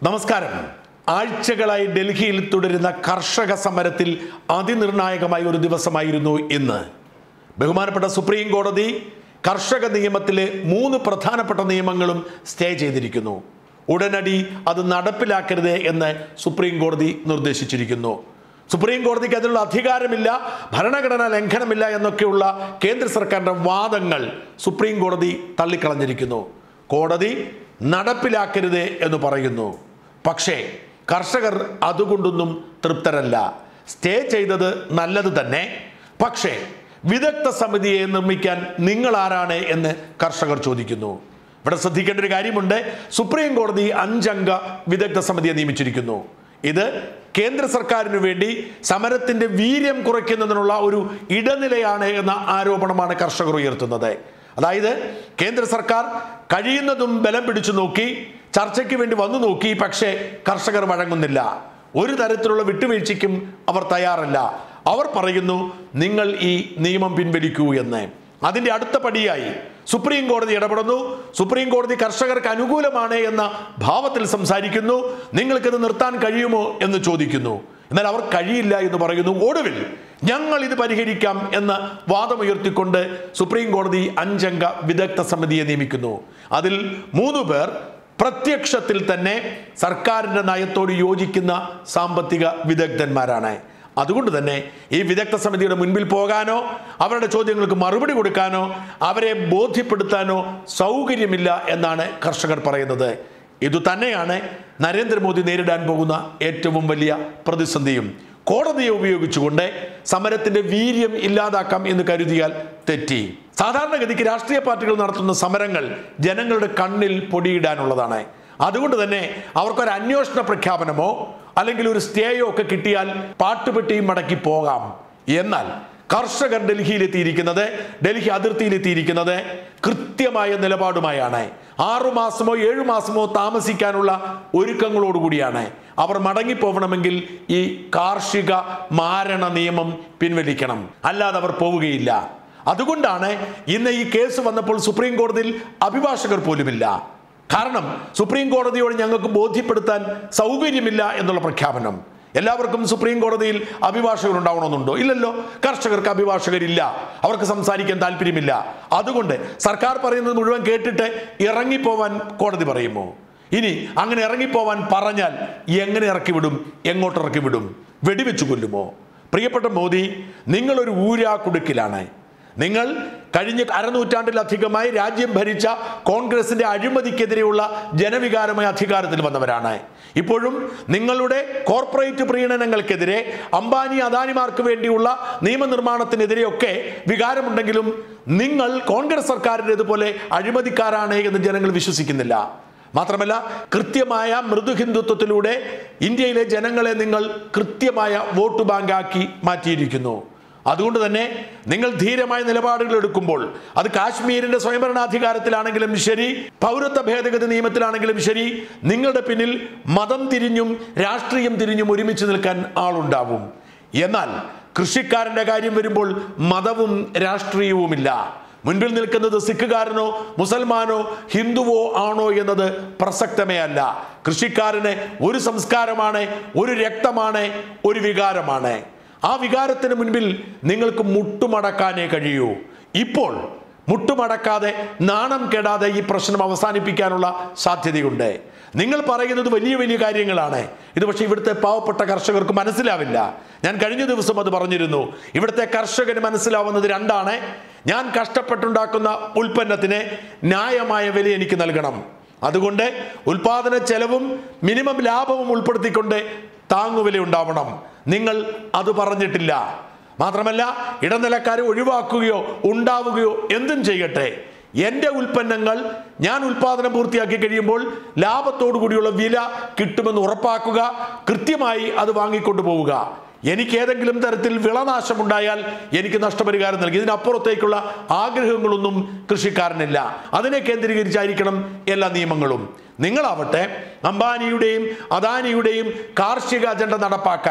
നമസ്കാരം ആഴ്ചകളായി ഡൽഹിയിൽ തുടരുന്ന കർഷക സമരത്തിൽ അതിനിർണായകമായ ഒരു ദിവസമായിരുന്നു ഇന്ന് ബഹുമാനപ്പെട്ട സുപ്രീം കോടതി കർഷക നിയമത്തിലെ മൂന്ന് പ്രധാനപ്പെട്ട നിയമങ്ങളും സ്റ്റേ ചെയ്തിരിക്കുന്നു ഉടനടി അത് നടപ്പിലാക്കരുത് എന്ന് സുപ്രീം കോടതി നിർദ്ദേശിച്ചിരിക്കുന്നു സുപ്രീം കോടതിക്ക് അതിനുള്ള അധികാരമില്ല ഭരണഘടനാ ലംഘനമില്ല എന്നൊക്കെയുള്ള കേന്ദ്ര സർക്കാരിന്റെ വാദങ്ങൾ സുപ്രീം കോടതി തള്ളിക്കളഞ്ഞിരിക്കുന്നു കോടതി നടപ്പിലാക്കരുത് എന്ന് പറയുന്നു പക്ഷേ കർഷകർ അതുകൊണ്ടൊന്നും തൃപ്തരല്ല സ്റ്റേ ചെയ്തത് നല്ലത് തന്നെ പക്ഷേ വിദഗ്ധ സമിതിയെ നിർമ്മിക്കാൻ നിങ്ങൾ ആരാണ് എന്ന് കർഷകർ ചോദിക്കുന്നു ഇവിടെ ശ്രദ്ധിക്കേണ്ട ഒരു കാര്യമുണ്ട് സുപ്രീം കോടതി അഞ്ചംഗ വിദഗ്ധ സമിതിയെ നിയമിച്ചിരിക്കുന്നു ഇത് കേന്ദ്ര സർക്കാരിന് വേണ്ടി സമരത്തിന്റെ വീര്യം കുറയ്ക്കുന്നതിനുള്ള ഒരു ഇടനിലയാണ് എന്ന ആരോപണമാണ് കർഷകർ ഉയർത്തുന്നത് അതായത് കേന്ദ്ര സർക്കാർ കഴിയുന്നതും ബലം പിടിച്ചു നോക്കി ചർച്ചയ്ക്ക് വേണ്ടി വന്നു നോക്കി പക്ഷേ കർഷകർ വഴങ്ങുന്നില്ല ഒരു തരത്തിലുള്ള വിട്ടുവീഴ്ചയ്ക്കും അവർ തയ്യാറല്ല അവർ പറയുന്നു നിങ്ങൾ ഈ നിയമം പിൻവലിക്കൂ എന്ന് അതിന്റെ അടുത്ത പടിയായി സുപ്രീം കോടതി ഇടപെടുന്നു സുപ്രീം കോടതി കർഷകർക്ക് അനുകൂലമാണ് എന്ന ഭാവത്തിൽ സംസാരിക്കുന്നു നിങ്ങൾക്കിത് നിർത്താൻ കഴിയുമോ എന്ന് ചോദിക്കുന്നു എന്നാൽ അവർ കഴിയില്ല എന്ന് പറയുന്നു ഒടുവിൽ ഞങ്ങൾ ഇത് പരിഹരിക്കാം എന്ന് വാദമുയർത്തിക്കൊണ്ട് സുപ്രീം കോടതി അഞ്ചംഗ വിദഗ്ധ സമിതിയെ നിയമിക്കുന്നു അതിൽ മൂന്ന് പേർ പ്രത്യക്ഷത്തിൽ തന്നെ സർക്കാരിന്റെ നയത്തോട് യോജിക്കുന്ന സാമ്പത്തിക വിദഗ്ധന്മാരാണ് അതുകൊണ്ട് തന്നെ ഈ വിദഗ്ധ സമിതിയുടെ മുൻപിൽ പോകാനോ അവരുടെ ചോദ്യങ്ങൾക്ക് മറുപടി കൊടുക്കാനോ അവരെ ബോധ്യപ്പെടുത്താനോ സൗകര്യമില്ല എന്നാണ് കർഷകർ പറയുന്നത് ഇതുതന്നെയാണ് നരേന്ദ്രമോദി നേരിടാൻ പോകുന്ന ഏറ്റവും വലിയ പ്രതിസന്ധിയും കോടതിയെ ഉപയോഗിച്ചുകൊണ്ട് സമരത്തിന്റെ വീര്യം ഇല്ലാതാക്കാം എന്ന് കരുതിയാൽ തെറ്റി സാധാരണഗതിക്ക് രാഷ്ട്രീയ പാർട്ടികൾ നടത്തുന്ന സമരങ്ങൾ ജനങ്ങളുടെ കണ്ണിൽ പൊടിയിടാനുള്ളതാണ് അതുകൊണ്ട് തന്നെ അവർക്കൊരു അന്വേഷണ പ്രഖ്യാപനമോ അല്ലെങ്കിൽ ഒരു സ്റ്റേയോ ഒക്കെ കിട്ടിയാൽ പാട്ടുപെട്ടിയും മടക്കി പോകാം എന്നാൽ കർഷകർ ഡൽഹിയിലെത്തിയിരിക്കുന്നത് ഡൽഹി അതിർത്തിയിലെത്തിയിരിക്കുന്നത് കൃത്യമായ നിലപാടുമായാണ് ആറു മാസമോ ഏഴു മാസമോ താമസിക്കാനുള്ള ഒരുക്കങ്ങളോടുകൂടിയാണ് അവർ മടങ്ങിപ്പോകണമെങ്കിൽ ഈ കാർഷിക മാരണ നിയമം പിൻവലിക്കണം അല്ലാതെ അവർ പോവുകയില്ല അതുകൊണ്ടാണ് ഇന്ന് ഈ കേസ് വന്നപ്പോൾ സുപ്രീം കോടതിയിൽ അഭിഭാഷകർ പോലുമില്ല കാരണം സുപ്രീം കോടതിയോട് ഞങ്ങൾക്ക് ബോധ്യപ്പെടുത്താൻ സൗകര്യമില്ല എന്നുള്ള പ്രഖ്യാപനം എല്ലാവർക്കും സുപ്രീം കോടതിയിൽ അഭിഭാഷകർ ഉണ്ടാവണമെന്നുണ്ടോ ഇല്ലല്ലോ കർഷകർക്ക് അഭിഭാഷകരില്ല അവർക്ക് സംസാരിക്കാൻ താല്പര്യമില്ല അതുകൊണ്ട് സർക്കാർ പറയുന്നത് മുഴുവൻ കേട്ടിട്ട് ഇറങ്ങിപ്പോവാൻ കോടതി പറയുമോ ഇനി അങ്ങനെ ഇറങ്ങിപ്പോവാൻ പറഞ്ഞാൽ എങ്ങനെ ഇറക്കി വിടും എങ്ങോട്ട് ഇറക്കി വിടും വെടിവെച്ചു കൊല്ലുമോ പ്രിയപ്പെട്ട മോദി നിങ്ങളൊരു ഊരാ കുടുക്കിലാണ് നിങ്ങൾ കഴിഞ്ഞ അരനൂറ്റാണ്ടിലധികമായി രാജ്യം ഭരിച്ച കോൺഗ്രസിന്റെ അഴിമതിക്കെതിരെയുള്ള ജനവികാരമായ അധികാരത്തിൽ വന്നവരാണ് ഇപ്പോഴും നിങ്ങളുടെ കോർപ്പറേറ്റ് പ്രീണനങ്ങൾക്കെതിരെ അംബാനി അദാനിമാർക്ക് വേണ്ടിയുള്ള നിയമനിർമ്മാണത്തിനെതിരെയൊക്കെ വികാരമുണ്ടെങ്കിലും നിങ്ങൾ കോൺഗ്രസ് സർക്കാരിൻ്റെതുപോലെ അഴിമതിക്കാരാണ് എന്ന് ജനങ്ങൾ വിശ്വസിക്കുന്നില്ല മാത്രമല്ല കൃത്യമായ മൃദു ഹിന്ദുത്വത്തിലൂടെ ഇന്ത്യയിലെ ജനങ്ങളെ നിങ്ങൾ കൃത്യമായ വോട്ട് ബാങ്കാക്കി മാറ്റിയിരിക്കുന്നു അതുകൊണ്ട് തന്നെ നിങ്ങൾ ധീരമായ നിലപാടുകൾ എടുക്കുമ്പോൾ അത് കാശ്മീരിന്റെ സ്വയംഭരണാധികാരത്തിലാണെങ്കിലും ശരി പൗരത്വ ഭേദഗതി നിയമത്തിലാണെങ്കിലും ശരി നിങ്ങളുടെ പിന്നിൽ മതം തിരിഞ്ഞും രാഷ്ട്രീയം തിരിഞ്ഞും ഒരുമിച്ച് നിൽക്കാൻ ആളുണ്ടാവും എന്നാൽ കൃഷിക്കാരന്റെ കാര്യം വരുമ്പോൾ മതവും രാഷ്ട്രീയവുമില്ല മുൻപിൽ നിൽക്കുന്നത് സിഖുകാരനോ മുസൽമാനോ ഹിന്ദുവോ ആണോ എന്നത് പ്രസക്തമേ അല്ല കൃഷിക്കാരന് ഒരു സംസ്കാരമാണ് ഒരു രക്തമാണ് ഒരു വികാരമാണ് ആ വികാരത്തിന് മുൻപിൽ നിങ്ങൾക്ക് മുട്ടുമടക്കാനേ കഴിയൂ ഇപ്പോൾ മുട്ടുമടക്കാതെ നാണം കെടാതെ ഈ പ്രശ്നം അവസാനിപ്പിക്കാനുള്ള സാധ്യതയുണ്ട് നിങ്ങൾ പറയുന്നത് വലിയ വലിയ കാര്യങ്ങളാണ് ഇത് പക്ഷേ ഇവിടുത്തെ പാവപ്പെട്ട കർഷകർക്ക് മനസ്സിലാവില്ല ഞാൻ കഴിഞ്ഞ ദിവസം അത് പറഞ്ഞിരുന്നു ഇവിടുത്തെ കർഷകന് മനസ്സിലാവുന്നത് രണ്ടാണ് ഞാൻ കഷ്ടപ്പെട്ടുണ്ടാക്കുന്ന ഉൽപ്പന്നത്തിന് ന്യായമായ വില എനിക്ക് നൽകണം അതുകൊണ്ട് ഉൽപാദന ചെലവും മിനിമം ലാഭവും ഉൾപ്പെടുത്തിക്കൊണ്ട് താങ്ങുവില ഉണ്ടാവണം നിങ്ങൾ അത് പറഞ്ഞിട്ടില്ല മാത്രമല്ല ഇടനിലക്കാരെ ഒഴിവാക്കുകയോ ഉണ്ടാവുകയോ എന്തും ചെയ്യട്ടെ എൻ്റെ ഉൽപ്പന്നങ്ങൾ ഞാൻ ഉൽപാദനം പൂർത്തിയാക്കി കഴിയുമ്പോൾ ലാഭത്തോടു കൂടിയുള്ള വില കിട്ടുമെന്ന് ഉറപ്പാക്കുക കൃത്യമായി അത് വാങ്ങിക്കൊണ്ടു പോവുക എനിക്ക് ഏതെങ്കിലും തരത്തിൽ വിളനാശമുണ്ടായാൽ എനിക്ക് നഷ്ടപരിഹാരം നൽകി ഇതിനപ്പുറത്തേക്കുള്ള ആഗ്രഹങ്ങളൊന്നും കൃഷിക്കാരനില്ല അതിനെ കേന്ദ്രീകരിച്ചായിരിക്കണം എല്ലാ നിയമങ്ങളും നിങ്ങളാവട്ടെ അംബാനിയുടെയും അദാനിയുടെയും കാർഷിക അജണ്ട നടപ്പാക്കാൻ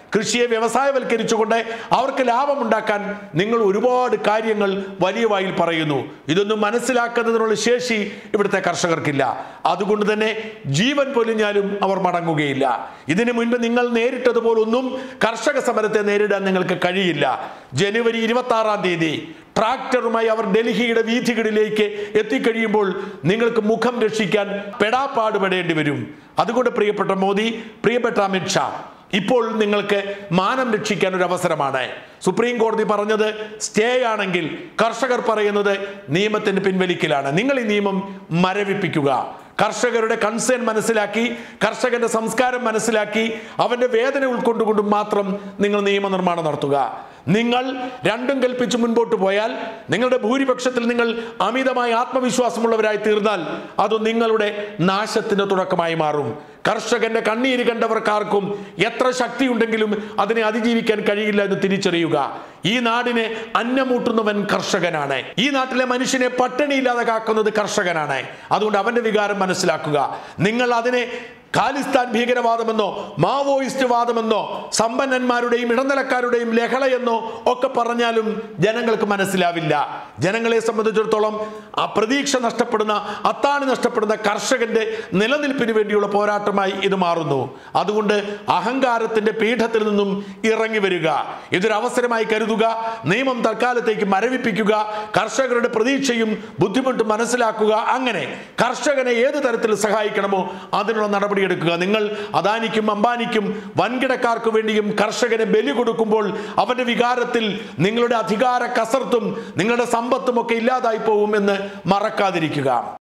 കൃഷിയെ വ്യവസായവൽക്കരിച്ചുകൊണ്ട് അവർക്ക് ലാഭമുണ്ടാക്കാൻ നിങ്ങൾ ഒരുപാട് കാര്യങ്ങൾ വലിയ വായിൽ പറയുന്നു ഇതൊന്നും മനസ്സിലാക്കുന്നതിനുള്ള ശേഷി ഇവിടുത്തെ കർഷകർക്കില്ല അതുകൊണ്ട് തന്നെ ജീവൻ പൊലിഞ്ഞാലും അവർ മടങ്ങുകയില്ല ഇതിനു മുൻപ് നിങ്ങൾ നേരിട്ടതുപോലൊന്നും കർഷക സമരത്തെ നേരിടാൻ നിങ്ങൾക്ക് കഴിയില്ല ജനുവരി ഇരുപത്തി ആറാം തീയതി ട്രാക്ടറുമായി അവർ ഡൽഹിയുടെ വീഥികളിലേക്ക് എത്തിക്കഴിയുമ്പോൾ നിങ്ങൾക്ക് മുഖം രക്ഷിക്കാൻ പെടാപ്പാടുപെടേണ്ടി വരും അതുകൊണ്ട് പ്രിയപ്പെട്ട മോദി പ്രിയപ്പെട്ട അമിത് ഷാ ഇപ്പോൾ നിങ്ങൾക്ക് മാനം രക്ഷിക്കാൻ ഒരു അവസരമാണ് സുപ്രീം കോടതി പറഞ്ഞത് സ്റ്റേ ആണെങ്കിൽ കർഷകർ പറയുന്നത് നിയമത്തിന് പിൻവലിക്കലാണ് നിങ്ങൾ ഈ നിയമം മരവിപ്പിക്കുക കർഷകരുടെ കൺസേൺ മനസ്സിലാക്കി കർഷകന്റെ സംസ്കാരം മനസ്സിലാക്കി അവന്റെ വേദന ഉൾക്കൊണ്ടുകൊണ്ടും മാത്രം നിങ്ങൾ നിയമനിർമ്മാണം നടത്തുക നിങ്ങൾ രണ്ടും കൽപ്പിച്ച് മുൻപോട്ട് പോയാൽ നിങ്ങളുടെ ഭൂരിപക്ഷത്തിൽ നിങ്ങൾ അമിതമായ ആത്മവിശ്വാസമുള്ളവരായി തീർന്നാൽ അത് നിങ്ങളുടെ നാശത്തിന്റെ തുടക്കമായി മാറും കർഷകന്റെ കണ്ണീര് കണ്ടവർക്കാർക്കും എത്ര ശക്തിയുണ്ടെങ്കിലും അതിനെ അതിജീവിക്കാൻ കഴിയില്ല എന്ന് തിരിച്ചറിയുക ഈ നാടിനെ അന്നമൂട്ടുന്നവൻ കർഷകനാണ് ഈ നാട്ടിലെ മനുഷ്യനെ പട്ടിണിയില്ലാതെ കാക്കുന്നത് കർഷകനാണ് അതുകൊണ്ട് അവന്റെ വികാരം മനസ്സിലാക്കുക നിങ്ങൾ അതിനെ ഖാലിസ്ഥാൻ ഭീകരവാദമെന്നോ മാവോയിസ്റ്റ് വാദമെന്നോ സമ്പന്നന്മാരുടെയും ഇടനിലക്കാരുടെയും ലഹളയെന്നോ ഒക്കെ പറഞ്ഞാലും ജനങ്ങൾക്ക് മനസ്സിലാവില്ല ജനങ്ങളെ സംബന്ധിച്ചിടത്തോളം ആ പ്രതീക്ഷ നഷ്ടപ്പെടുന്ന അത്താണി നഷ്ടപ്പെടുന്ന കർഷകന്റെ നിലനിൽപ്പിന് വേണ്ടിയുള്ള പോരാട്ടമായി ഇത് മാറുന്നു അതുകൊണ്ട് അഹങ്കാരത്തിന്റെ പീഠത്തിൽ നിന്നും ഇറങ്ങി വരിക ഇതൊരു അവസരമായി കരുതുക നിയമം തൽക്കാലത്തേക്ക് മരവിപ്പിക്കുക കർഷകരുടെ പ്രതീക്ഷയും ബുദ്ധിമുട്ടും മനസ്സിലാക്കുക അങ്ങനെ കർഷകനെ ഏത് തരത്തിൽ സഹായിക്കണമോ അതിനുള്ള നടപടിയെടുക്കുക നിങ്ങൾ അദാനിക്കും അംബാനിക്കും വൻകിടക്കാർക്ക് വേണ്ടിയും കർഷകനെ ബലി കൊടുക്കുമ്പോൾ അവന്റെ വികാരത്തിൽ നിങ്ങളുടെ അധികാര കസർത്തും നിങ്ങളുടെ സമ്പത്തും ഒക്കെ ഇല്ലാതായി പോകും എന്ന് മറക്കാതിരിക്കുക